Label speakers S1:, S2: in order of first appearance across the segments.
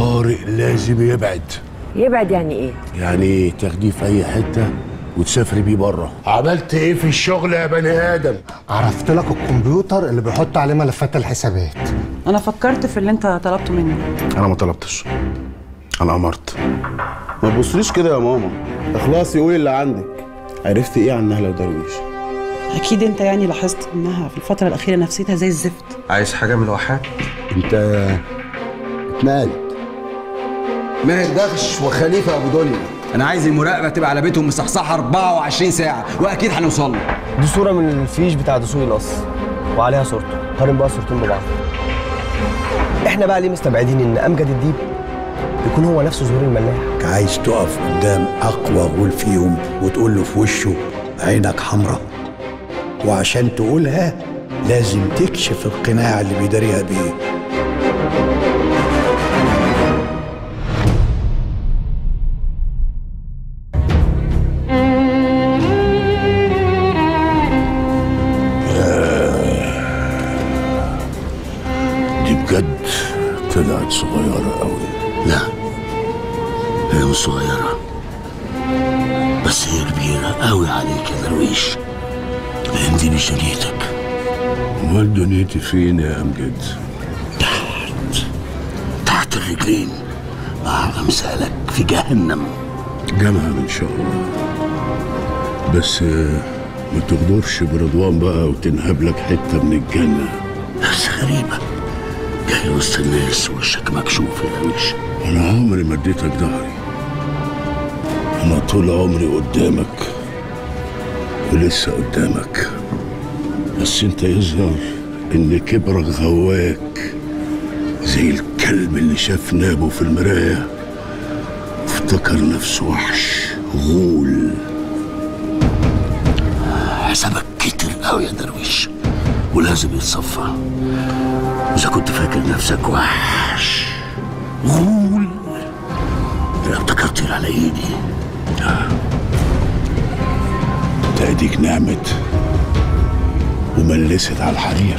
S1: طارق لازم يبعد
S2: يبعد يعني ايه
S1: يعني تاخديه في اي حته وتسافري بيه بره عملت ايه في الشغل يا بني ادم
S3: عرفت لك الكمبيوتر اللي بيحط عليه ملفات الحسابات
S4: انا فكرت في اللي انت طلبته مني
S5: انا ما طلبتش انا امرت ما تبصليش كده يا ماما اخلصي قولي اللي عندك عرفت ايه عن نهله ودرويش
S4: اكيد انت يعني لاحظت انها في الفتره الاخيره نفسيتها زي الزفت
S6: عايز حاجه من الواحات
S1: انت اتنقلت
S6: ماهر دغش وخليفه ابو دنيا انا عايز المراقبه تبقى على بيتهم مصحصحه 24 ساعه واكيد هنوصل له
S7: دي صورة من الفيش بتاع دسوق القصر وعليها صورته قارن بقى الصورتين ببعض احنا بقى ليه مستبعدين ان امجد الديب يكون هو نفسه زهور الملاح
S1: عايز تقف قدام اقوى غول فيهم وتقول له في وشه عينك حمراء وعشان تقولها لازم تكشف القناع اللي بيداريها بيه دي بجد طلعت صغيرة قوي لا هي مش صغيرة بس هي كبيرة قوي عليك يا درويش لأن دي مش دنيتك أمال دنيتي فين يا أمجد؟ تحت تحت الرجلين مع أمثالك في جهنم جامعة إن شاء الله بس آه، ما تغدرش برضوان بقى وتنهب لك حتة من الجنة بس غريبة جاي وسط الناس وشك مكشوف يا درويش أنا عمري ما اديتك ظهري أنا طول عمري قدامك ولسه قدامك بس أنت يظهر إن كبرك غواك زي الكلب اللي شاف نابه في المراية وافتكر نفسه وحش غول حسابك كتر قوي يا درويش ولازم يتصفى إذا كنت فاكر نفسك وحش غول رقبتك هتطير على ايدي انت ايديك نعمت وملست على الحرير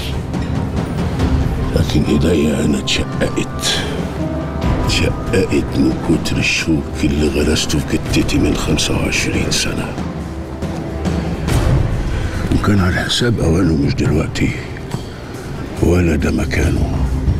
S1: لكن ايديا انا اتشققت اتشققت من كتر الشوك اللي غرسته في كتتي من 25 سنة وكان على حساب اوانه مش دلوقتي ولا ده مكانه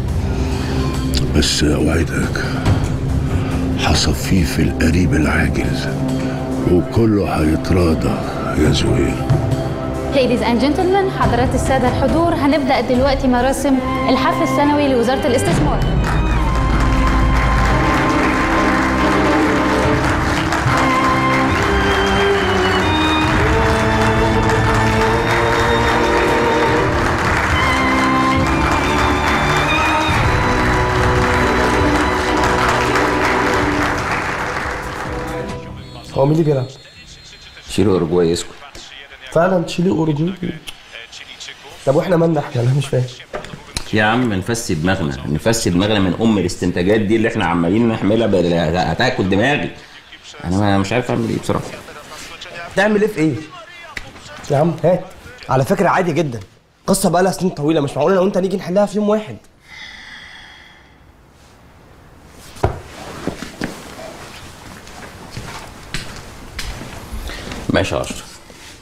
S1: بس اوعدك هصفيه في القريب العاجل وكله هيتراضى يا زهير
S8: Ladies and gentlemen حضرات السادة الحضور هنبدأ دلوقتي مراسم الحفل السنوي لوزارة الاستثمار
S7: هو مين اللي بيلعب؟
S6: شيلوا اورجواي يسكت
S7: فعلا تشيلي اورجي طب واحنا مالنا احنا انا مش فاهم
S9: يا عم نفسي دماغنا نفسي دماغنا من ام الاستنتاجات دي اللي احنا عمالين نحملها بل- هتاكل دماغي انا ما- مش عارف اعمل ايه بصراحه
S7: تعمل ايه في ايه؟ يا عم هات على فكرة عادي جدا قصة بقى لها سنين طويلة مش معقول انا وانت نيجي نحلها في يوم واحد
S9: ماشي يا اشرف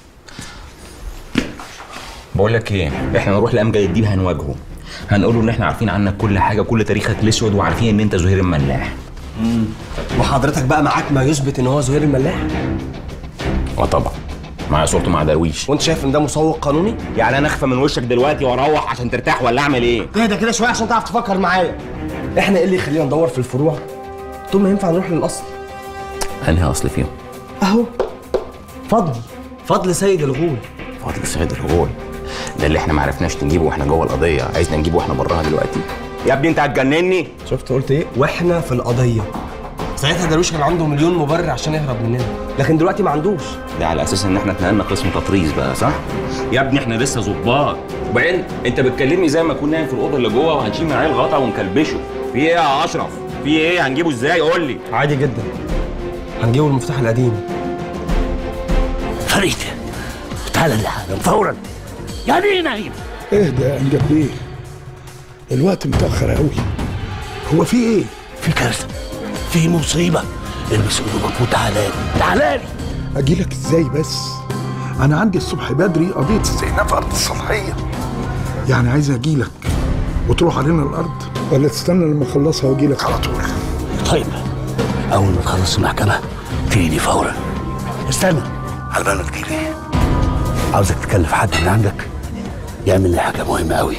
S9: بقول لك ايه احنا نروح لامجد الدين هنواجهه هنقول له ان احنا عارفين عنك كل حاجه كل تاريخك الاسود وعارفين ان انت زهير الملاح
S7: وحضرتك بقى معاك ما يثبت ان هو زهير الملاح
S9: اه طبعا معايا صورته مع درويش
S7: وانت شايف ان ده مسوق قانوني؟
S9: يعني انا اخفى من وشك دلوقتي واروح عشان ترتاح ولا اعمل ايه
S7: اهدى كده شوية عشان تعرف تفكر معايا احنا ايه اللي يخلينا ندور في الفروع؟ طول ما ينفع نروح للاصل
S9: انهي اصل فيهم
S7: اهو فضل فضل سيد الغول
S9: فضل سيد الغول ده اللي احنا ما عرفناش نجيبه واحنا جوه القضيه عايزنا نجيبه واحنا براها دلوقتي يا ابني انت هتجنني
S7: شفت قلت ايه؟ واحنا في القضية ساعتها درويش كان عنده مليون مبرر عشان يهرب مننا لكن دلوقتي ما عندوش
S9: ده على اساس ان احنا اتنقلنا قسم تطريز بقى صح؟ يا ابني احنا لسه ظباط وبعدين انت بتكلمني زي ما كنا نايم في الاوضه اللي جوه وهنشيل من عليه الغطا ونكلبشه في ايه يا اشرف؟ في ايه هنجيبه ازاي قول لي
S7: عادي جدا هنجيبه المفتاح القديم
S1: فريد تعال لي حالا فورا يعني ايه نايم
S10: اهدى يا امجد بيه الوقت متاخر قوي هو في ايه
S1: في كارثه في مصيبه البس هدومك وتعالى لي تعالى لي
S2: اجيلك ازاي بس انا عندي الصبح بدري قضيه استئناف ارض الصلاحيه يعني عايز اجيلك وتروح علينا الارض ولا تستنى لما اخلصها واجيلك على طول
S1: طيب اول ما تخلص المحكمه تجيلي فورا استنى على بالك تجيلي عاوزك تكلف حد من عندك يعمل لي حاجه مهمه قوي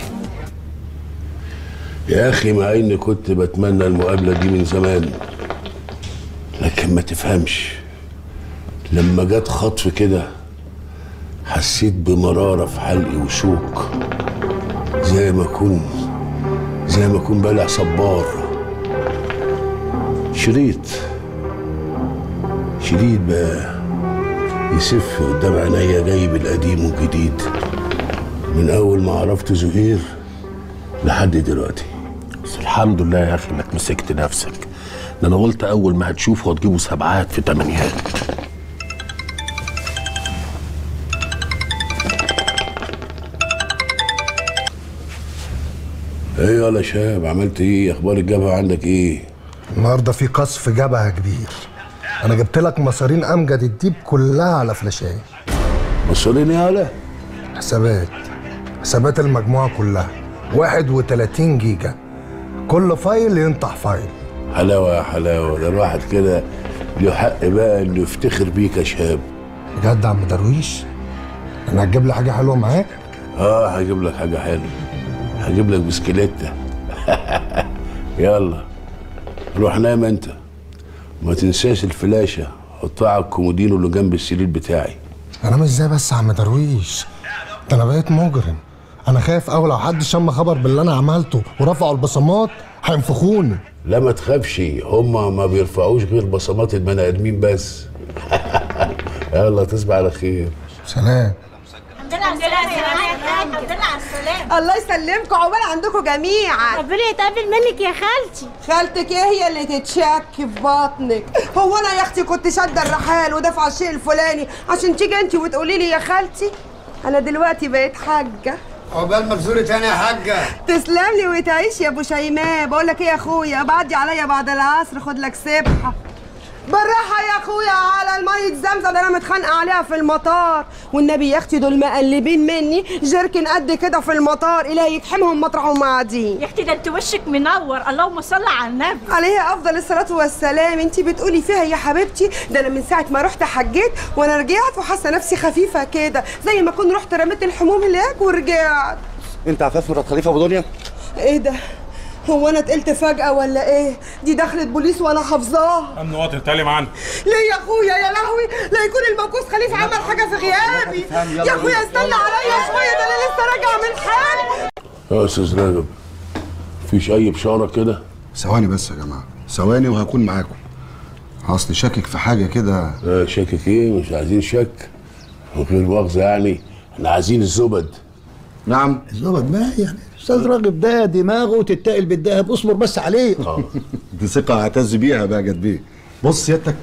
S1: يا اخي مع اني كنت بتمنى المقابله دي من زمان لكن ما تفهمش لما جت خطف كده حسيت بمراره في حلقي وشوك زي ما اكون زي ما اكون بالع صبار شريط شريط بقى يسف قدام عينيا جايب القديم والجديد من اول ما عرفت زهير لحد دلوقتي
S10: بس الحمد لله يا اخي انك مسكت نفسك ده انا قلت اول ما هتشوفه هتجيبه سبعات في تمانيات
S1: ايه يا شاب عملت ايه اخبار الجبهه عندك ايه
S3: النهارده في قصف جبهه كبير انا جبت لك مصارين امجد الديب كلها على فلاشايه
S1: مصارين يالا
S3: حسابات حسابات المجموعه كلها 31 جيجا كل فايل ينطح فايل
S1: حلاوه يا حلاوه ده الواحد كده له حق بقى انه يفتخر بيك يا شاب
S3: بجد يا عم درويش انا هتجيب لي حاجه حلوه معاك
S1: اه هجيب لك حاجه حلوه هجيب لك بسكليته يلا روح نام انت ما تنساش الفلاشه حطها على الكومودينو اللي جنب السرير بتاعي
S3: انا مش ازاي بس يا عم درويش ده انا بقيت مجرم انا خايف قوي لو حد شم خبر باللي انا عملته ورفعوا البصمات هينفخوني
S1: لا ما تخافش هما ما بيرفعوش غير بصمات البني ادمين بس يلا تصبح على خير
S3: سلام
S11: الله يسلمكم عقبال عندكم جميعا
S12: ربنا يتقبل منك يا خالتي
S11: خالتك ايه هي اللي تتشك في بطنك هو انا يا اختي كنت شاده الرحال ودافعه الشيء الفلاني عشان تيجي انت وتقولي لي يا خالتي انا دلوقتي بقيت حاجه
S13: عقبال ما تزوري تاني يا حاجه
S11: تسلم لي وتعيش يا ابو شيماء بقول لك ايه يا اخويا بعدي عليا بعد العصر خد لك سبحه بالراحة يا اخويا على المية زمزم ده انا متخانقة عليها في المطار والنبي يا اختي دول مقلبين مني جركن قد كده في المطار الهي يكحمهم مطرحهم قاعدين
S12: يا اختي ده انت وشك منور اللهم صل على النبي
S11: عليه افضل الصلاة والسلام انت بتقولي فيها يا حبيبتي ده انا من ساعة ما رحت حجيت وانا رجعت وحاسة نفسي خفيفة كده زي ما اكون رحت رميت الحموم هناك ورجعت
S7: انت عفاف مرات خليفه ابو دنيا
S11: ايه ده هو انا اتقلت فجأة ولا ايه؟ دي دخلت بوليس وانا حافظاها
S14: امن وطن تالي معانا
S11: ليه يا اخويا يا لهوي لا يكون الموكوس خليفه عمل حاجه في غيابي يا اخويا استنى عليا شويه ده انا لسه راجعه من حال
S1: يا استاذ راجب مفيش اي بشاره كده
S15: ثواني بس يا جماعه ثواني وهكون معاكم اصلي شاكك في حاجه كده
S1: لا شاكك ايه مش عايزين شك من غير مؤاخذه يعني احنا عايزين الزبد
S15: نعم
S13: الزبد ما يعني استاذ راغب ده دماغه تتقل بالدهب اصبر بس عليه
S15: دي ثقه اعتز بيها بقى جد بيه بص سيادتك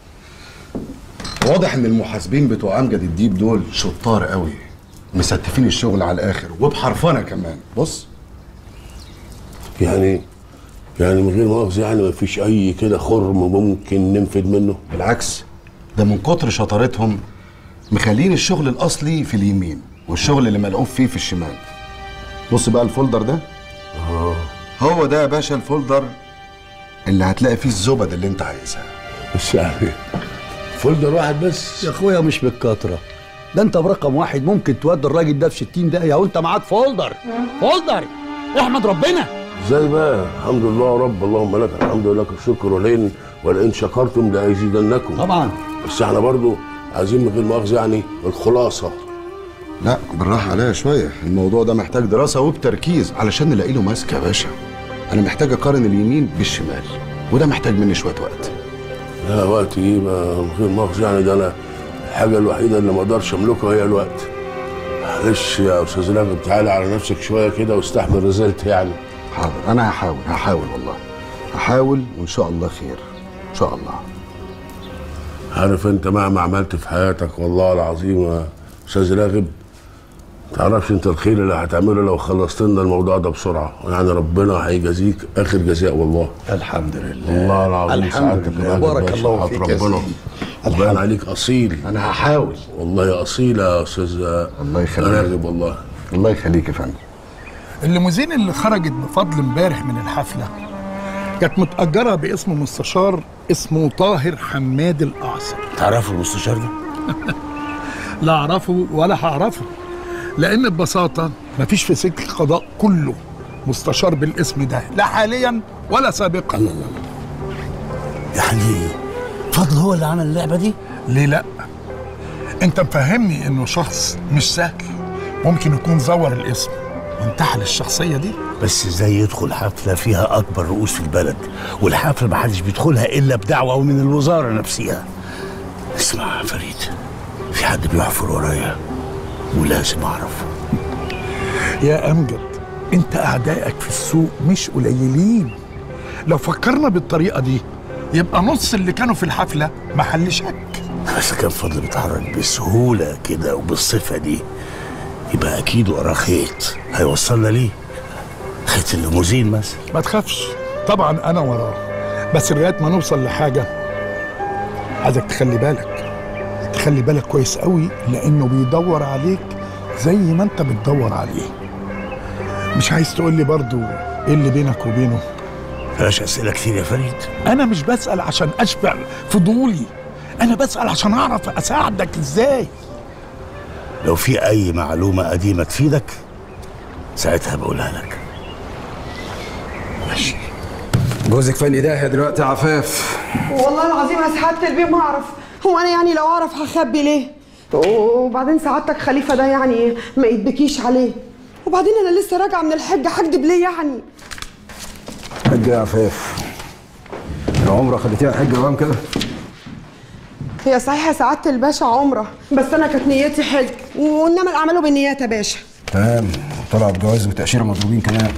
S15: واضح ان المحاسبين بتوع امجد الديب دول شطار قوي مستفين الشغل على الاخر وبحرفنه كمان بص
S1: يعني يعني من غير مؤاخذه يعني مفيش اي كده خرم ممكن ننفد منه
S15: بالعكس ده من كتر شطارتهم مخلين الشغل الاصلي في اليمين والشغل اللي ملعوب فيه في الشمال بص بقى الفولدر ده
S1: اه
S15: هو ده يا باشا الفولدر اللي هتلاقي فيه الزبد اللي انت عايزها
S1: بس يعني فولدر واحد بس
S13: يا اخويا مش بالكتره ده انت برقم واحد ممكن تودي الراجل ده في 60 دقيقه وانت معاك فولدر فولدر احمد ربنا
S1: ازاي بقى الحمد لله يا رب اللهم لك الحمد ولك الشكر ولئن ولئن شكرتم لازيدنكم
S13: طبعا
S1: بس احنا برضو عايزين من غير مؤاخذه يعني الخلاصه
S15: لا بالراحه عليا شويه الموضوع ده محتاج دراسه وبتركيز علشان نلاقي له ماسك يا باشا انا محتاج اقارن اليمين بالشمال وده محتاج مني شويه وقت
S1: لا وقت ايه بقى من غير مؤاخذه يعني ده انا الحاجه الوحيده اللي ما اقدرش املكها هي الوقت معلش يا استاذ راغب تعالى على نفسك شويه كده واستحمل رزلت يعني
S15: حاضر انا هحاول هحاول والله هحاول وان شاء الله خير ان شاء الله
S1: عارف انت مهما عملت في حياتك والله العظيم يا استاذ راغب
S10: تعرفش انت الخير اللي هتعمله لو خلصت لنا الموضوع ده بسرعه يعني ربنا هيجازيك اخر جزاء والله
S13: الحمد لله
S10: والله العظيم
S13: الحمد
S10: سعادتك
S13: لله.
S10: يا
S13: بارك
S10: باشا،
S13: الله
S10: حق
S13: فيك يا
S10: ربنا
S13: سيدي.
S10: باين عليك اصيل
S13: انا هحاول
S10: والله يا اصيل يا استاذ
S15: الله يخليك
S10: راغب والله
S15: الله يخليك يا فندم
S2: الليموزين اللي خرجت بفضل امبارح من الحفله كانت متأجرة باسم مستشار اسمه طاهر حماد الأعصر
S1: تعرفوا المستشار ده؟
S2: لا أعرفه ولا هعرفه لأن ببساطة مفيش في سلك القضاء كله مستشار بالاسم ده لا حاليا ولا سابقا
S1: لا لا يعني فضل هو اللي عمل اللعبة دي؟
S2: ليه لا انت مفهمني انه شخص مش سهل ممكن يكون زور الاسم وانتحل الشخصية دي
S1: بس ازاي يدخل حفلة فيها أكبر رؤوس في البلد والحفلة محدش بيدخلها إلا بدعوة من الوزارة نفسها اسمع يا فريد في حد بيحفر ورايا ولازم أعرف
S2: يا أمجد انت أعدائك في السوق مش قليلين لو فكرنا بالطريقة دي يبقى نص اللي كانوا في الحفلة محل شك
S1: بس كان فضل بيتحرك بسهولة كده وبالصفة دي يبقى أكيد وراه خيط هيوصلنا ليه؟ خيط الليموزين مثلا
S2: ما تخافش طبعا أنا وراه بس لغاية ما نوصل لحاجة عايزك تخلي بالك تخلي بالك كويس قوي لأنه بيدور عليك زي ما أنت بتدور عليه مش عايز تقول لي برضو إيه اللي بينك وبينه
S1: بلاش أسئلة كتير يا فريد
S2: أنا مش بسأل عشان أشبع فضولي أنا بسأل عشان أعرف أساعدك إزاي
S1: لو في أي معلومة قديمة تفيدك ساعتها بقولها لك
S2: ماشي
S6: جوزك فين ايديها دلوقتي يا عفاف
S11: والله العظيم يا سعادة البيه ما اعرف هو انا يعني لو اعرف هخبي ليه وبعدين سعادتك خليفه ده يعني ما يتبكيش عليه وبعدين انا لسه راجعه من الحجه هكدب ليه يعني
S6: حجة يا عفاف العمرة خليتيها حجة بقى كده
S11: هي صحيح يا سعاده الباشا عمره بس انا كانت نيتي حج وانما الاعمال بالنيات يا باشا
S6: تمام طلع بجواز وتأشيرة مضروبين كمان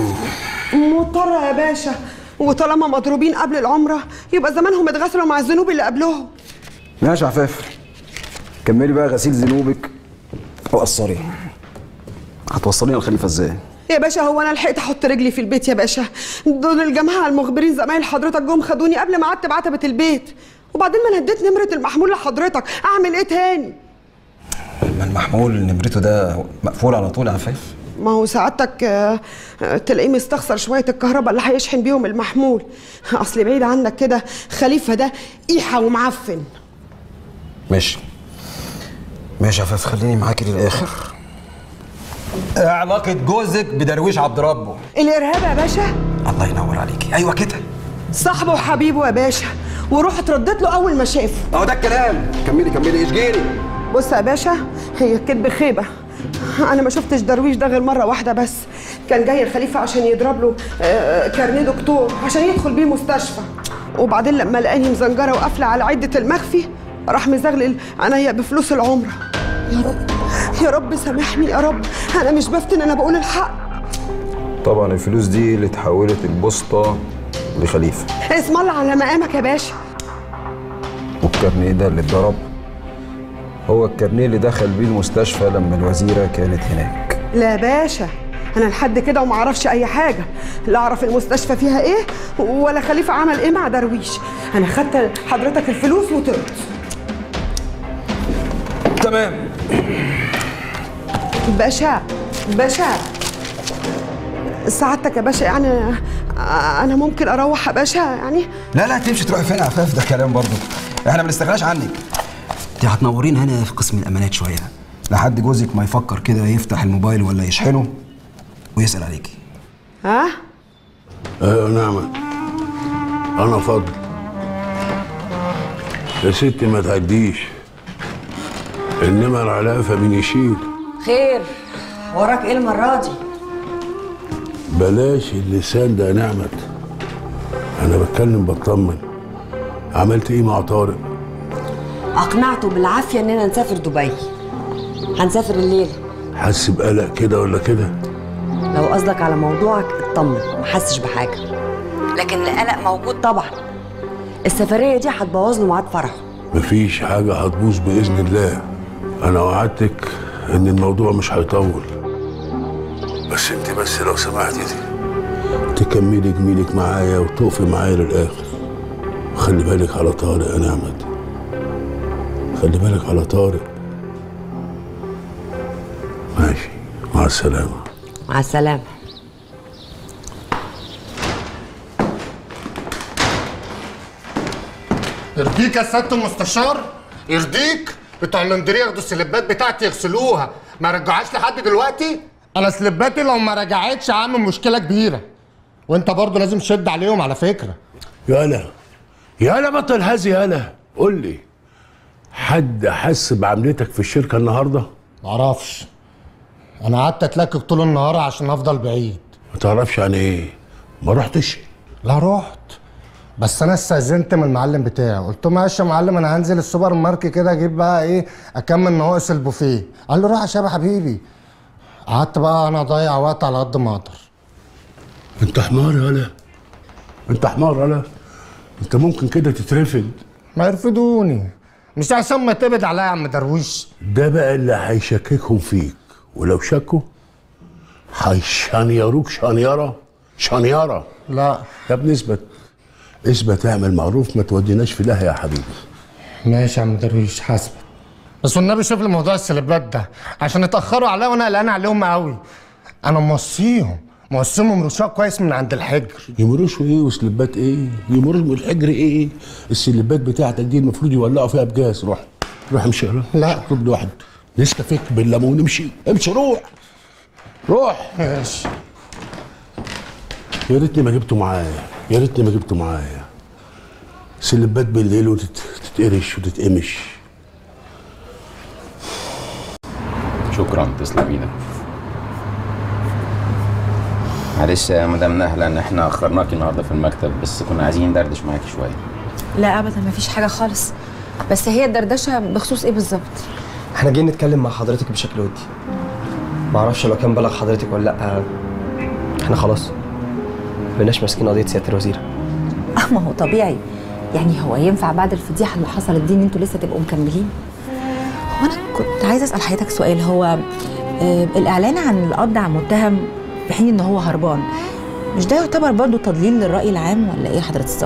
S11: مضطره يا باشا وطالما مضروبين قبل العمره يبقى زمانهم اتغسلوا مع الذنوب اللي قبلهم
S6: ماشي يا عفاف كملي بقى غسيل ذنوبك وقصري هتوصلينا الخليفة ازاي؟
S11: يا باشا هو انا لحقت احط رجلي في البيت يا باشا دول الجماعه المخبرين زمايل حضرتك جم خدوني قبل ما قعدت بعتبه البيت وبعدين ما انا اديت نمره المحمول لحضرتك اعمل ايه تاني
S6: ما المحمول نمرته ده مقفول على طول يا عفاف
S11: ما هو سعادتك آه، آه، تلاقيه مستخسر شويه الكهرباء اللي هيشحن بيهم المحمول اصل بعيد عنك كده خليفه ده قيحه ومعفن
S6: ماشي ماشي يا عفاف خليني معاكي للآخر ايه علاقة جوزك بدرويش عبد ربه؟
S11: الارهاب يا باشا
S6: الله ينور عليكي ايوه كده
S11: صاحبه وحبيبه يا باشا ورحت رديت له اول ما شافه
S6: اهو ده الكلام كملي كملي اشجيلي
S11: بص يا باشا هي الكدب خيبه انا ما شفتش درويش ده غير مره واحده بس كان جاي الخليفه عشان يضرب له آه، كارنيه دكتور عشان يدخل بيه مستشفى وبعدين لما لقاني مزنجره وقافله على عده المخفي راح مزغلل عينيا بفلوس العمره يا رب يا رب سامحني يا رب انا مش بفتن انا بقول الحق
S6: طبعا الفلوس دي اللي اتحولت البوسطة لخليفة
S11: اسم الله على مقامك يا باشا
S6: والكارنيه ده اللي اتضرب هو الكارنيه اللي دخل بيه المستشفى لما الوزيرة كانت هناك
S11: لا يا باشا انا لحد كده وما اعرفش اي حاجه لا اعرف المستشفى فيها ايه ولا خليفه عمل ايه مع درويش انا خدت حضرتك الفلوس وطرت
S6: تمام
S11: باشا باشا سعادتك يا باشا يعني انا ممكن اروح يا باشا يعني
S6: لا لا تمشي تروحي فين يا عفاف ده كلام برضه احنا ما بنستغناش عنك انت هتنورين هنا في قسم الامانات شويه لحد جوزك ما يفكر كده يفتح الموبايل ولا يشحنه ويسال عليكي
S11: ها
S10: ايوه نعمة انا فضل يا ستي ما تعديش انما العلافة من يشيل
S14: خير وراك ايه المرة دي؟
S10: بلاش اللسان ده يا نعمت انا بتكلم بطمن عملت ايه مع طارق
S14: اقنعته بالعافية اننا نسافر دبي هنسافر الليلة
S10: حس بقلق كده ولا كده
S14: لو قصدك على موضوعك اطمن ما حسش بحاجة لكن القلق موجود طبعا السفرية دي هتبوظ له ميعاد فرحه
S10: مفيش حاجة هتبوظ بإذن الله أنا وعدتك ان الموضوع مش هيطول بس انت بس لو سمحتي تكملي جميلك معايا وتقفي معايا للاخر خلي بالك على طارق يا نعمت خلي بالك على طارق ماشي مع السلامه
S14: مع السلامه
S3: يرضيك يا سياده المستشار يرضيك بتوع المندريه ياخدوا السلبات بتاعتي يغسلوها ما رجعهاش لحد دلوقتي انا سلباتي لو ما رجعتش هعمل مشكله كبيره وانت برضه لازم تشد عليهم على فكره
S10: يالا يالا بطل هذي يالا قول لي حد حس بعملتك في الشركه النهارده
S3: معرفش انا قعدت اتلكك طول النهار عشان افضل بعيد
S10: ما تعرفش يعني ايه ما رحتش
S3: لا رحت بس انا استاذنت من المعلم بتاعي قلت له ماشي يا معلم انا هنزل السوبر ماركت كده اجيب بقى ايه اكمل نواقص البوفيه قال له روح يا شباب حبيبي قعدت بقى انا اضيع وقت على قد ما اقدر
S10: انت حمار يالا انت حمار يالا انت ممكن كده تترفد
S3: ما يرفضوني مش عشان ما تبعد عليا يا عم درويش
S10: ده بقى اللي هيشككهم فيك ولو شكوا هيشنيروك شنيره شنيره
S3: لا
S10: يا ابني اثبت اثبت اعمل معروف ما توديناش في داهيه يا حبيبي
S3: ماشي يا عم درويش حاسبك بس والنبي شوف لي موضوع السلبات ده عشان اتاخروا عليا وانا قلقان عليهم قوي انا موصيهم موصيهم رشاق كويس من عند الحجر
S10: يمرشوا ايه وسلبات ايه يمرشوا من الحجر ايه السلبات بتاعتك دي المفروض يولعوا فيها بجاز روح روح امشي يلا
S3: لا
S10: اطلب لي واحد نسكافيه بالليمون امشي امشي روح روح
S3: ماشي
S10: يا ريتني ما جبته معايا يا ريتني ما جبته معايا سلبات بالليل وتتقرش وتتقمش
S9: شكرا تسلم ايدك معلش يا مدام نهله ان احنا اخرناكي النهارده في المكتب بس كنا عايزين ندردش معاكي شويه
S16: لا ابدا مفيش حاجه خالص بس هي الدردشه بخصوص ايه بالظبط
S7: احنا جايين نتكلم مع حضرتك بشكل ودي معرفش لو كان بلغ حضرتك ولا لا احنا خلاص مبقناش ماسكين قضيه سياده الوزيره
S16: اه ما هو طبيعي يعني هو ينفع بعد الفضيحه اللي حصلت دي ان انتوا لسه تبقوا مكملين هو انا كنت عايزه اسال حضرتك سؤال هو آه الاعلان عن القبض على متهم في حين ان هو هربان مش ده يعتبر برضه تضليل للراي العام ولا ايه حضرتك الظابط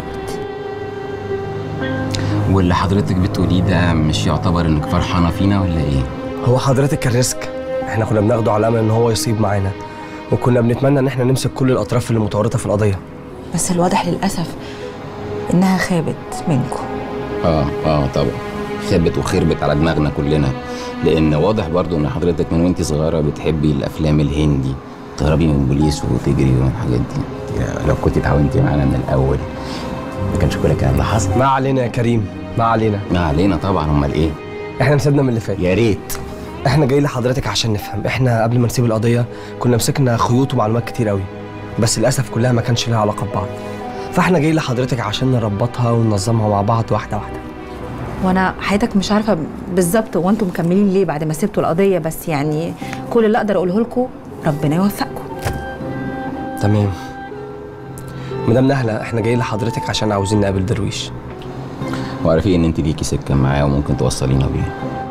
S9: واللي حضرتك بتقوليه ده مش يعتبر انك فرحانه فينا ولا ايه
S7: هو حضرتك كان ريسك احنا كنا بناخده على امل ان هو يصيب معانا وكنا بنتمنى ان احنا نمسك كل الاطراف اللي متورطه في القضيه
S16: بس الواضح للاسف انها خابت منكم
S9: اه اه طبعا خربت وخربت على دماغنا كلنا لان واضح برضو ان حضرتك من وانت صغيره بتحبي الافلام الهندي تهربي من البوليس وتجري والحاجات دي يا لو كنت اتعاونتي معانا من الاول ما كانش كل الكلام ده حصل
S7: ما علينا يا كريم ما علينا
S9: ما علينا طبعا امال ايه
S7: احنا نسيبنا من اللي فات
S9: يا ريت
S7: احنا جايين لحضرتك عشان نفهم احنا قبل ما نسيب القضيه كنا مسكنا خيوط ومعلومات كتير قوي بس للاسف كلها ما كانش لها علاقه ببعض فاحنا جايين لحضرتك عشان نربطها وننظمها مع بعض واحده واحده
S16: وانا حياتك مش عارفه بالظبط هو انتم مكملين ليه بعد ما سبتوا القضيه بس يعني كل اللي اقدر اقوله لكم ربنا يوفقكم
S7: تمام مدام نهله احنا جايين لحضرتك عشان عاوزين نقابل درويش
S9: وعارفين ان انت ليكي سكه معاه وممكن توصلينا بيه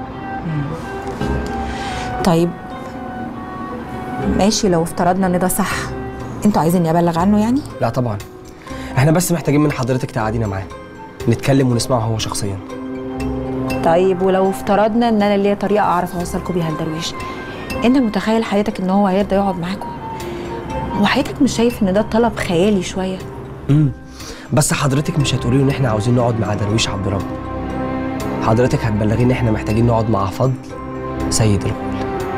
S16: طيب ماشي لو افترضنا ان ده صح انتوا عايزيني ابلغ عنه يعني
S7: لا طبعا احنا بس محتاجين من حضرتك تقعدينا معاه نتكلم ونسمعه هو شخصيا
S16: طيب ولو افترضنا ان انا ليا طريقه اعرف اوصلكم بيها لدرويش انت متخيل حياتك ان هو هيرضى يقعد معاكم هو حياتك مش شايف ان ده طلب خيالي شويه
S7: امم بس حضرتك مش هتقولي له ان احنا عاوزين نقعد مع درويش عبد رب حضرتك هتبلغي ان احنا محتاجين نقعد مع فضل سيد الغول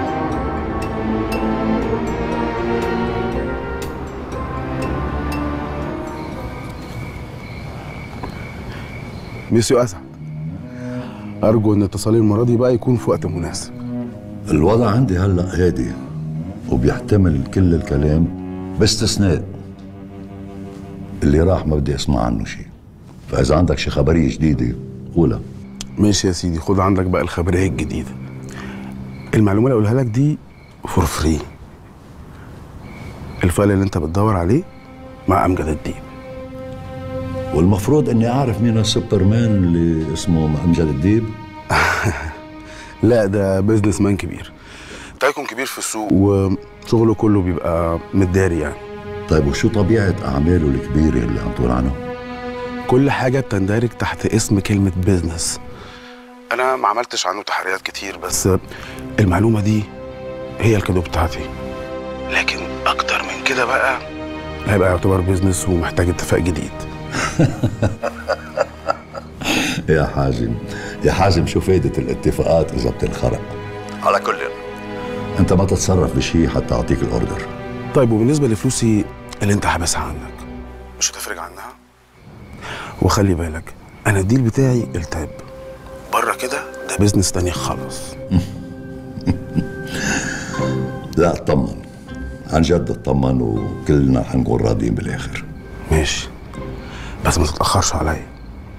S5: ميسيو اسعد ارجو ان اتصالي المره دي بقى يكون في وقت مناسب
S17: الوضع عندي هلا هادي وبيحتمل كل الكلام باستثناء اللي راح ما بدي اسمع عنه شيء فاذا عندك شي خبريه جديده قولها
S5: ماشي يا سيدي خد عندك بقى الخبريه الجديده المعلومه اللي اقولها لك دي فور فري الفايل اللي انت بتدور عليه مع امجد الديب
S17: والمفروض اني اعرف مين السوبرمان اللي اسمه امجد الديب
S5: لا ده بيزنس مان كبير بيكون كبير في السوق وشغله كله بيبقى متداري يعني
S17: طيب وشو طبيعة أعماله الكبيرة اللي عم تقول عنها؟
S5: كل حاجة بتندرج تحت اسم كلمة بيزنس أنا ما عملتش عنه تحريات كتير بس المعلومة دي هي الكادو بتاعتي لكن أكتر من كده بقى هيبقى يعتبر بيزنس ومحتاج اتفاق جديد
S17: يا حازم يا حازم شو فايدة الاتفاقات إذا بتنخرق على كل أنت ما تتصرف بشيء حتى أعطيك الأوردر
S5: طيب وبالنسبة لفلوسي اللي أنت حابسها عنك مش هتفرج عنها وخلي بالك أنا الديل بتاعي التاب بره كده ده بيزنس تاني خالص
S17: لا اطمن عن جد اطمن وكلنا حنكون راضيين بالآخر
S5: ماشي بس ما تتأخرش عليا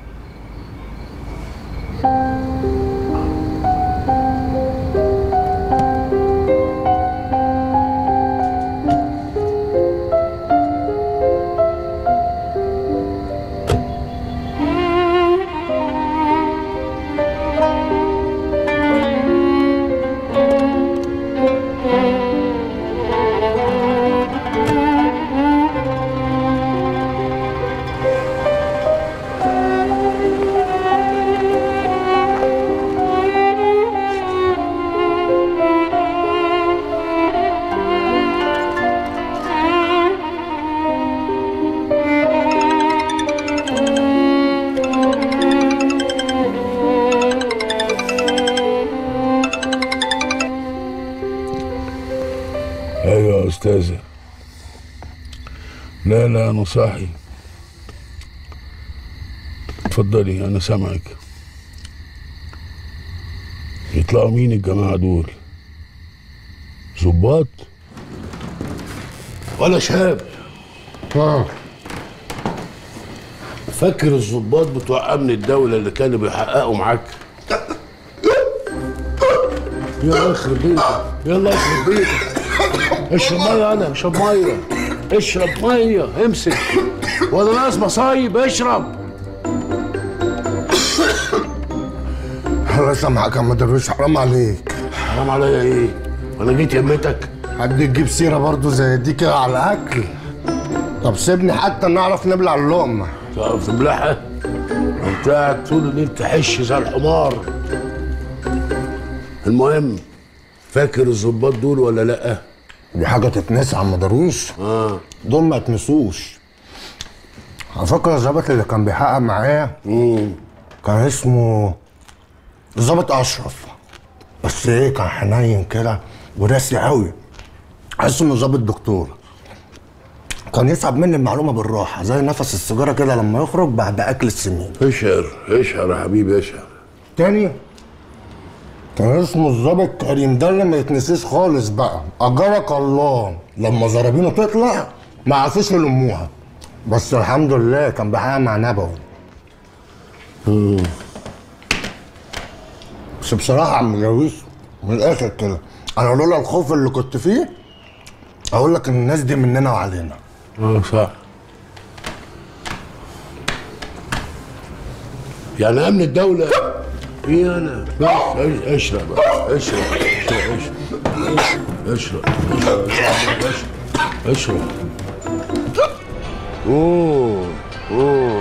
S10: ايوه يا استاذه لا لا انا صاحي اتفضلي انا سامعك يطلعوا مين الجماعه دول ظباط ولا شاب اه فاكر الظباط بتوع امن الدوله اللي كانوا بيحققوا معاك يلا يخرب بيتك يلا يخرب بيتك اشرب ميه انا اشرب ميه اشرب ميه امسك ولا ناقص مصايب اشرب
S3: الله يسامحك يا عم درويش حرام عليك
S10: حرام عليا ايه؟ وانا جيت يمتك
S3: حد تجيب سيره برضه زي دي كده على الاكل طب سيبني حتى نعرف نبلع اللقمه
S10: تعرف تبلعها؟ انت قاعد طول الليل تحش زي الحمار المهم فاكر الظباط دول ولا لا؟
S3: دي حاجه تتنسى يا عم درويش
S10: اه
S3: دول ما يتنسوش على فكره الظابط اللي كان بيحقق معايا كان اسمه الظابط اشرف بس ايه كان حنين كده وراسي قوي حاسس انه ظابط دكتور كان يسحب مني المعلومه بالراحه زي نفس السيجاره كده لما يخرج بعد اكل السمين
S10: اشهر اشهر يا حبيبي اشهر
S3: تاني كان اسمه الظابط كريم ده اللي ما يتنسيش خالص بقى اجرك الله لما زرابينه تطلع ما عرفوش يلموها بس الحمد لله كان بيحقق مع نبوي بس بصراحه يا عم جويش من الاخر كده انا لولا الخوف اللي كنت فيه اقول لك ان الناس دي مننا وعلينا
S10: اه صح يعني امن الدوله ايه انا بس اشرب اشرب اشرب اشرب اشرب اشرب اشرب اوه اوه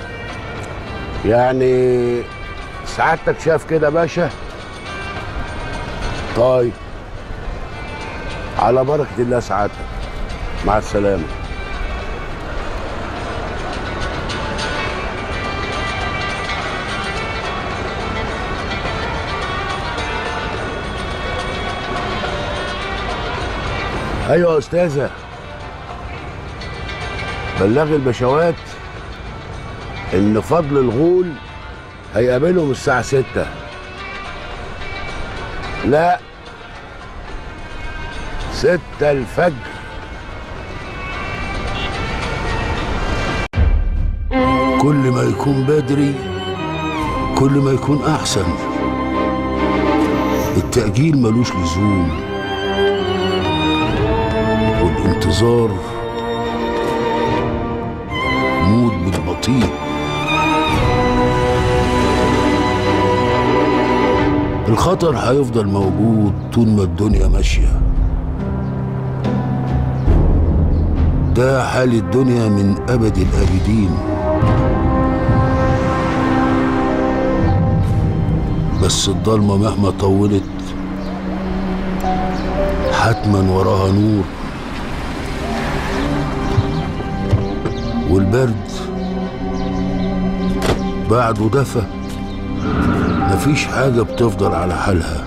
S10: يعني سعادتك شاف كده يا باشا طيب على بركة الله سعادتك مع السلامة ايوه يا استاذة بلغي البشوات ان فضل الغول هيقابلهم الساعة ستة لا ستة الفجر كل ما يكون بدري كل ما يكون أحسن التأجيل ملوش لزوم والانتظار موت بالبطيء الخطر هيفضل موجود طول ما الدنيا ماشية ده حال الدنيا من أبد الآبدين بس الضلمة مهما طولت حتما وراها نور والبرد بعده دفى مفيش حاجة بتفضل على حالها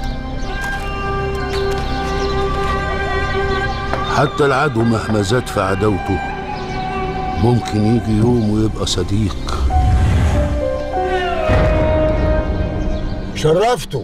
S10: حتى العدو مهما زاد في عداوته ممكن يجي يوم ويبقى صديق
S1: شرفته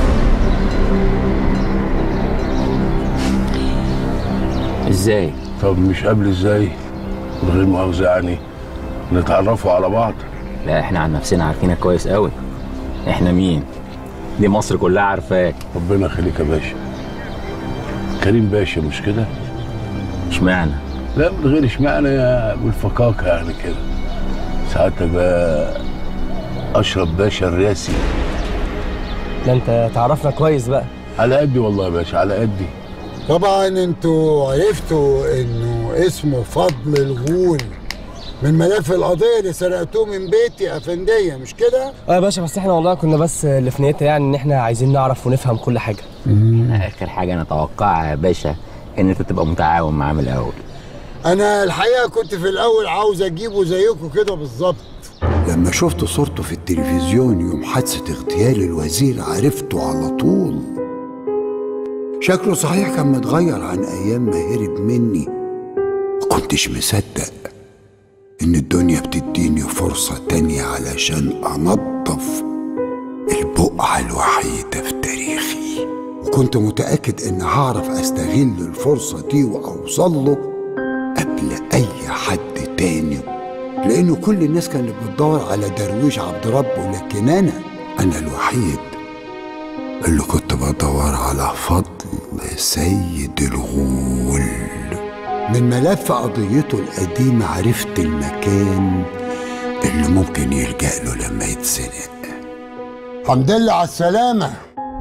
S9: ازاي؟
S10: طب مش قبل ازاي من غير مؤاخذة يعني نتعرفوا على بعض
S9: لا احنا عن نفسنا عارفينك كويس قوي احنا مين دي مصر كلها عارفاك
S10: ربنا يخليك يا باشا كريم باشا مش كده
S9: اشمعنى
S10: لا من غير اشمعنى يا بالفقاقة يعني كده ساعتك بقى اشرف باشا الراسي
S7: ده انت تعرفنا كويس بقى
S10: على قدي والله يا باشا على قدي
S1: طبعا انتوا عرفتوا انه اسمه فضل الغول من ملف القضيه اللي سرقتوه من بيتي يا افنديه مش كده؟
S7: اه يا باشا بس احنا والله كنا بس اللي في نيتنا يعني ان احنا عايزين نعرف ونفهم كل حاجه
S9: اخر حاجه انا اتوقعها يا باشا ان انت تبقى متعاون معاه من الاول
S1: انا الحقيقه كنت في الاول عاوز اجيبه زيكم كده بالظبط
S18: لما شفت صورته في التلفزيون يوم حادثة اغتيال الوزير عرفته على طول شكله صحيح كان متغير عن أيام ما هرب مني ما كنتش مصدق إن الدنيا بتديني فرصة تانية علشان أنظف البقعة الوحيدة في تاريخي وكنت متأكد إن هعرف أستغل الفرصة دي وأوصل له قبل أي حد تاني لأنه كل الناس كانت بتدور على درويش عبد ربه لكن أنا أنا الوحيد اللي كنت بدور على فضل سيد الغول من ملف قضيته القديمة عرفت المكان اللي ممكن يلجأ له لما يتسرق
S1: الحمد لله على السلامه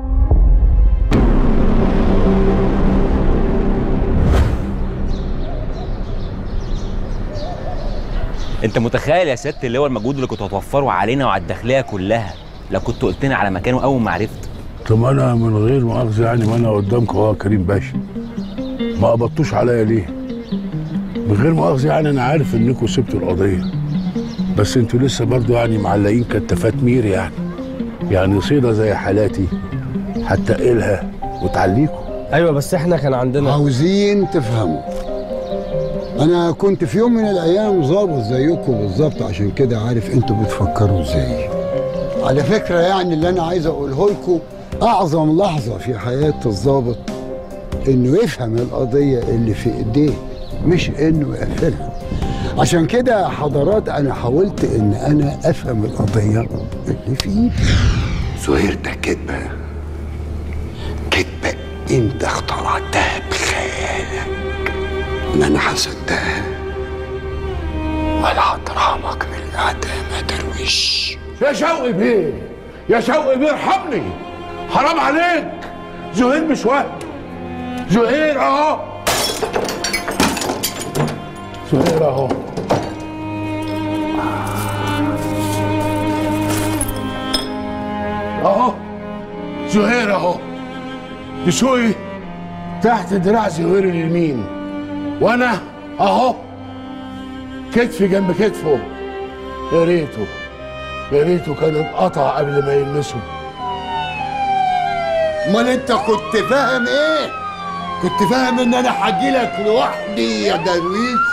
S9: انت متخيل يا سياده اللواء المجهود اللي كنت هتوفره علينا وعلى الداخليه كلها لو كنت قلت لنا على مكانه اول ما عرفت
S10: طب انا من غير مؤاخذة يعني ما انا قدامكم اهو يا كريم باشا ما قبضتوش عليا ليه؟ من غير مؤاخذة يعني انا عارف انكم سبتوا القضية بس انتوا لسه برضو يعني معلقين كتافات مير يعني يعني صيدة زي حالاتي هتقلها وتعليكم
S7: ايوه بس احنا كان عندنا
S1: عاوزين تفهموا انا كنت في يوم من الايام ظابط زيكم بالظبط عشان كده عارف انتوا بتفكروا ازاي على فكره يعني اللي انا عايز اقوله لكم اعظم لحظه في حياه الظابط انه يفهم القضيه اللي في ايديه مش انه يقفلها عشان كده يا حضرات انا حاولت ان انا افهم القضيه اللي في ايدي
S18: زهير ده كدبة كدبة انت اخترعتها بخيالك لا انا هصدقها ولا هترحمك من الاعدام يا درويش
S10: يا شوقي بيه يا شوقي بيه ارحمني حرام عليك زهير مش وهم زهير اهو زهير اهو اهو زهير اهو دسوقي تحت دراع زهير اليمين وانا اهو كتفي جنب كتفه يا ريته يا ريته كان انقطع قبل ما يلمسه
S1: امال انت كنت فاهم ايه كنت فاهم ان انا هجيلك لوحدي يا درويش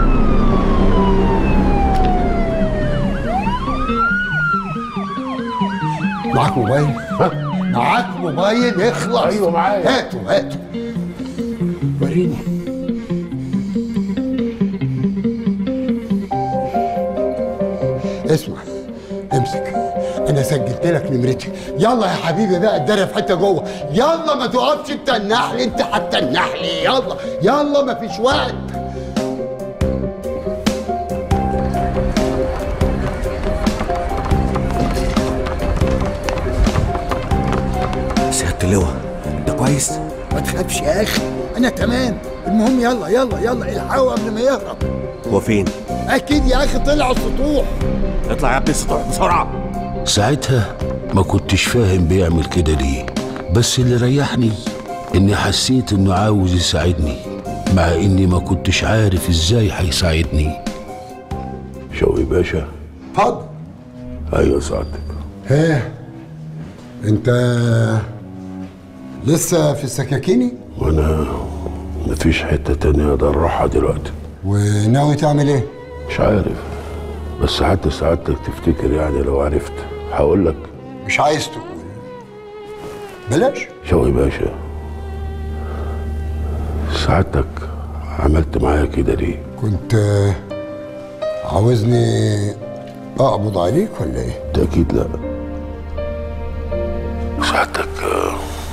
S1: معاك موبايل معاك موبايل اخلص
S10: ايوه معايا
S1: هاته هاته وريني اسمع امسك انا سجلت لك نمرتي يلا يا حبيبي بقى اتدرى في حته جوه يلا ما تقفش انت النحل انت حتى النحل يلا يلا ما فيش وقت
S19: اللواء انت كويس
S18: ما تخافش يا اخي انا تمام المهم يلا يلا يلا الحقوا قبل ما يهرب
S19: هو فين
S18: اكيد يا اخي طلع السطوح
S19: اطلع يا ابني السطوح بسرعه
S10: ساعتها ما كنتش فاهم بيعمل كده ليه بس اللي ريحني اني حسيت انه عاوز يساعدني مع اني ما كنتش عارف ازاي هيساعدني شوقي باشا
S18: اتفضل
S10: ايوه سعادتك
S18: ها انت لسه في السكاكيني
S10: وانا مفيش حته تانية اقدر اروحها دلوقتي
S18: وناوي تعمل ايه
S10: مش عارف بس حتى سعادتك تفتكر يعني لو عرفت هقول لك
S18: مش عايز تقول بلاش
S10: شوقي باشا سعادتك عملت معايا كده ليه
S18: كنت آه، عاوزني اقبض عليك ولا ايه
S10: تأكيد لا سعادتك آه،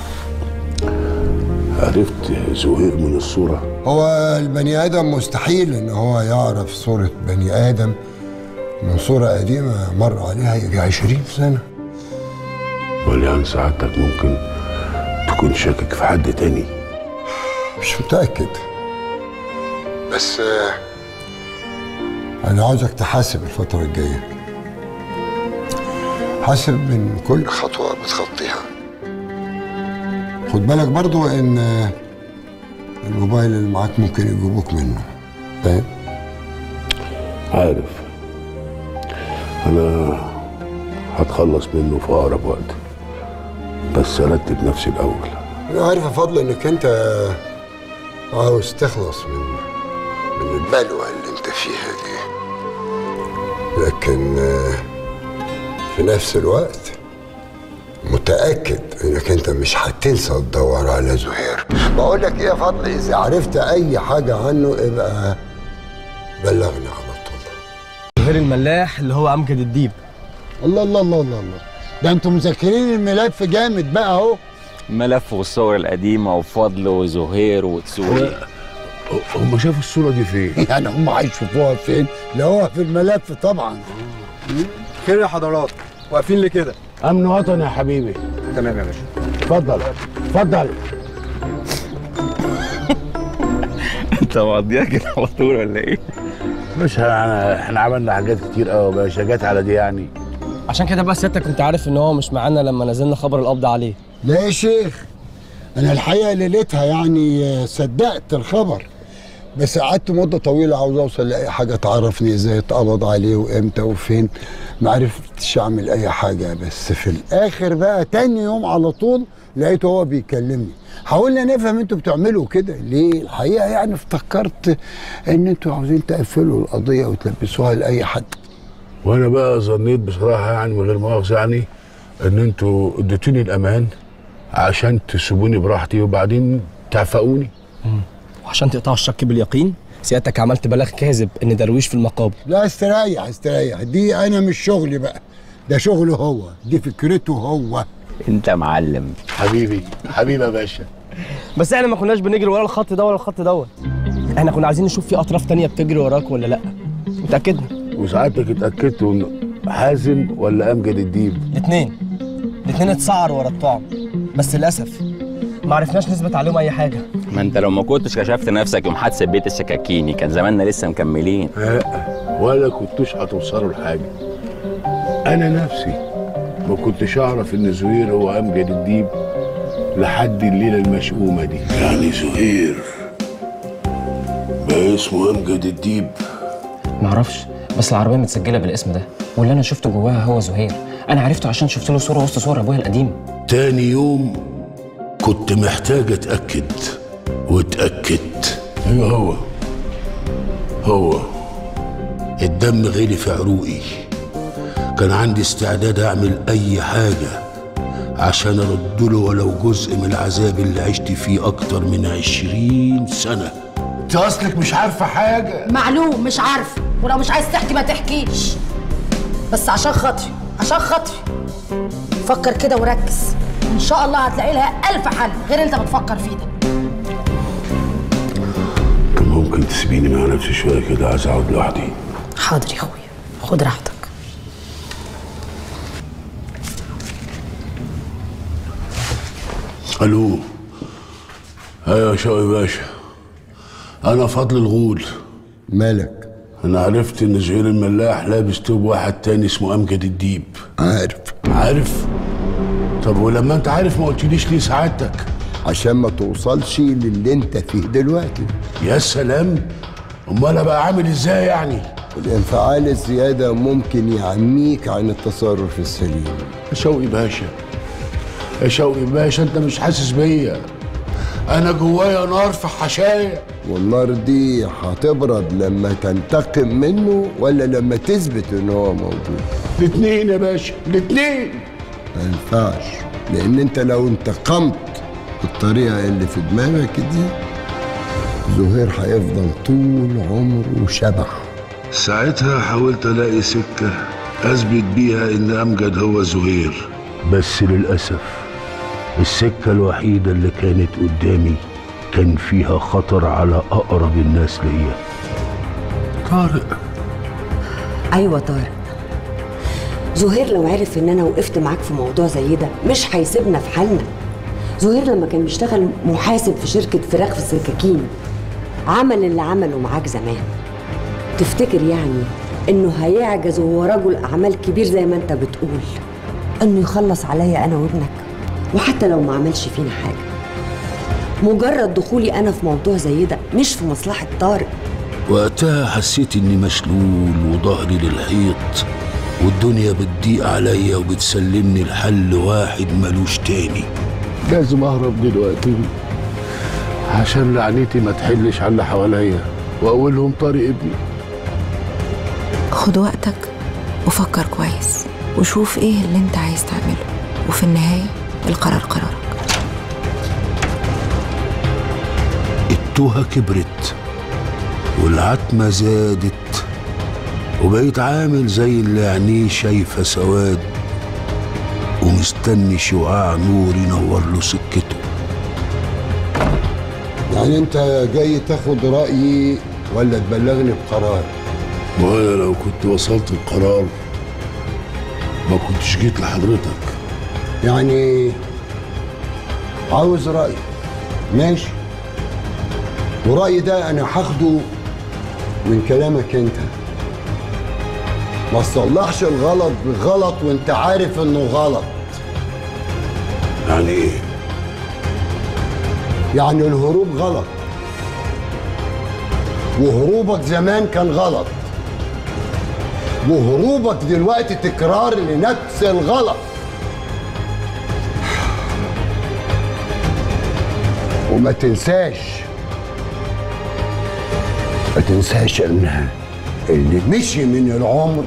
S10: عرفت زهير من الصورة
S18: هو البني ادم مستحيل ان هو يعرف صورة بني ادم من صورة قديمة مر عليها يجي عشرين سنة
S10: ولا يعني سعادتك ممكن تكون شاكك في حد تاني
S18: مش متأكد بس آه، أنا عاوزك تحاسب الفترة الجاية حاسب من كل خطوة بتخطيها خد بالك برضو إن آه، الموبايل اللي معاك ممكن يجيبوك منه فاهم؟
S10: عارف أنا هتخلص منه في أقرب وقت بس أرتب نفسي الأول
S18: أنا عارف يا فضل إنك أنت عاوز تخلص من من البلوى اللي أنت فيها دي لكن آه، في نفس الوقت متأكد إنك أنت مش هتنسى تدور على زهير بقول لك إيه يا فضل إذا عرفت أي حاجة عنه ابقى بلغني على طول
S7: غير الملاح اللي هو امجد الديب
S18: الله الله الله الله الله ده انتوا مذاكرين الملف جامد بقى اهو
S9: ملف والصور القديمة وفضل وزهير وتسوقي
S10: هم شافوا الصورة دي فين؟
S18: يعني هم هيشوفوها فين؟ لا هو في الملف طبعا
S6: خير يا حضرات واقفين ليه كده
S10: أمن وطني يا حبيبي
S6: تمام يا باشا
S10: اتفضل اتفضل
S9: انت مقضيها كده على طول ولا ايه؟
S10: مش احنا احنا عملنا حاجات كتير قوي يا باشا جت على دي يعني
S7: عشان كده بقى سيادتك كنت عارف ان هو مش معانا لما نزلنا خبر القبض عليه
S18: لا يا شيخ انا الحقيقه ليلتها يعني آه، صدقت الخبر بس قعدت مده طويله عاوز اوصل لاي حاجه تعرفني ازاي اتقبض عليه وامتى وفين ما عرفتش اعمل اي حاجه بس في الاخر بقى تاني يوم على طول لقيته هو بيكلمني حاولنا نفهم انتوا بتعملوا كده ليه الحقيقه يعني افتكرت ان انتوا عاوزين تقفلوا القضيه وتلبسوها لاي حد
S10: وانا بقى ظنيت بصراحه يعني من غير مؤاخذه يعني ان انتوا اديتوني الامان عشان تسيبوني براحتي وبعدين تعفقوني
S7: وعشان تقطعوا الشك باليقين سيادتك عملت بلاغ كاذب ان درويش في المقابر
S18: لا استريح استريح دي انا مش شغلي بقى ده شغله هو دي فكرته هو
S9: انت معلم
S10: حبيبي حبيبي يا باشا
S7: بس احنا ما كناش بنجري ورا الخط ده ولا الخط دوت احنا كنا عايزين نشوف في اطراف تانية بتجري وراك ولا لا اتاكدنا
S10: وساعتك اتاكدت انه حازم ولا امجد الديب
S7: الاثنين الاثنين اتسعروا ورا الطعم بس للاسف ما عرفناش نثبت عليهم اي حاجه
S9: ما انت لو ما كنتش كشفت نفسك يوم حادثة بيت السكاكيني كان زماننا لسه مكملين
S10: لا ولا كنتوش هتوصلوا لحاجه انا نفسي ما كنتش اعرف ان زهير هو امجد الديب لحد الليله المشؤومه دي يعني زهير بقى اسمه امجد الديب
S20: معرفش بس العربيه متسجله بالاسم ده واللي انا شفته جواها هو زهير انا عرفته عشان شفت له صوره وسط صور ابويا القديم
S10: تاني يوم كنت محتاج اتاكد واتاكدت ايوه هو هو الدم غلي في عروقي كان عندي استعداد اعمل اي حاجه عشان ارد له ولو جزء من العذاب اللي عشت فيه اكتر من عشرين سنه
S18: انت اصلك مش عارفه حاجه
S21: معلوم مش عارفه ولو مش عايز تحكي ما تحكيش بس عشان خاطري عشان خاطري فكر كده وركز ان شاء الله هتلاقي لها الف حل غير انت بتفكر فيه ده
S10: كان ممكن تسيبيني مع نفسي شويه كده عايز اقعد لوحدي
S21: حاضر يا اخويا خد راحتك
S10: الو ايوه يا شوقي باشا انا فضل الغول
S18: مالك
S10: انا عرفت ان زهير الملاح لابس توب واحد تاني اسمه امجد الديب
S18: عارف
S10: عارف طب ولما انت عارف ما قلتليش ليه سعادتك
S18: عشان ما توصلش للي انت فيه دلوقتي
S10: يا سلام امال ابقى عامل ازاي يعني
S18: الانفعال الزيادة ممكن يعميك عن التصرف السليم
S10: يا شوقي باشا يا شوقي باشا انت مش حاسس بيا انا جوايا نار في حشايا
S18: والنار دي هتبرد لما تنتقم منه ولا لما تثبت ان هو موجود
S10: الاتنين يا باشا الاتنين
S18: ما ينفعش لان انت لو انتقمت بالطريقة اللي في دماغك دي زهير هيفضل طول عمره شبح
S10: ساعتها حاولت الاقي سكة اثبت بيها ان امجد هو زهير بس للاسف السكة الوحيدة اللي كانت قدامي كان فيها خطر على اقرب الناس ليا طارق
S14: ايوه طارق زهير لو عرف ان انا وقفت معاك في موضوع زي ده مش هيسيبنا في حالنا زهير لما كان بيشتغل محاسب في شركة فراخ في السكاكين عمل اللي عمله معاك زمان تفتكر يعني انه هيعجز وهو رجل اعمال كبير زي ما انت بتقول انه يخلص عليا انا وابنك وحتى لو ما عملش فينا حاجة مجرد دخولي انا في موضوع زي ده مش في مصلحة طارق
S10: وقتها حسيت اني مشلول وظهري للحيط والدنيا بتضيق عليا وبتسلمني لحل واحد ملوش تاني لازم اهرب دلوقتي عشان لعنتي ما تحلش على اللي حواليا واولهم طارق ابني
S16: خد وقتك وفكر كويس وشوف ايه اللي انت عايز تعمله وفي النهاية القرار قرارك
S10: التوهة كبرت والعتمة زادت وبقيت عامل زي اللي عينيه شايفة سواد ومستني شعاع نور ينور له سكته
S18: يعني انت جاي تاخد رأيي ولا تبلغني بقرار
S10: وانا لو كنت وصلت القرار ما كنتش جيت لحضرتك
S18: يعني عاوز رأي ماشي ورأيي ده أنا هاخده من كلامك أنت ما تصلحش الغلط بغلط وأنت عارف إنه غلط
S10: يعني إيه؟
S18: يعني الهروب غلط وهروبك زمان كان غلط وهروبك دلوقتي تكرار لنفس الغلط وما تنساش ما تنساش انها اللي مشي من العمر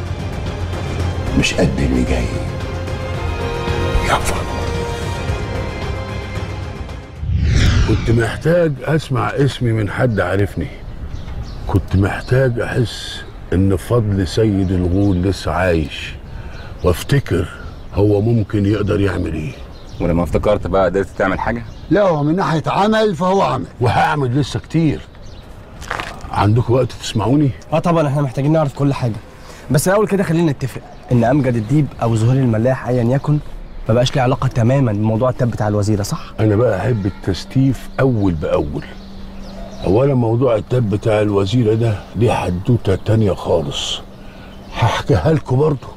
S18: مش قد اللي جاي يافا
S10: كنت محتاج اسمع اسمي من حد عارفني كنت محتاج احس ان فضل سيد الغول لسه عايش وافتكر هو ممكن يقدر يعمل ايه
S9: ولما افتكرت بقى قدرت تعمل حاجه
S18: لا هو من ناحيه عمل فهو عمل
S10: وهعمل لسه كتير عندكم وقت تسمعوني
S7: اه طبعا احنا محتاجين نعرف كل حاجه بس الاول كده خلينا نتفق ان امجد الديب او زهير الملاح ايا يكن ما بقاش ليه علاقه تماما بموضوع التاب بتاع الوزيره صح
S10: انا بقى احب التستيف اول باول اولا موضوع التاب بتاع الوزيره ده ليه حدوته تانية خالص هحكيها لكم برضه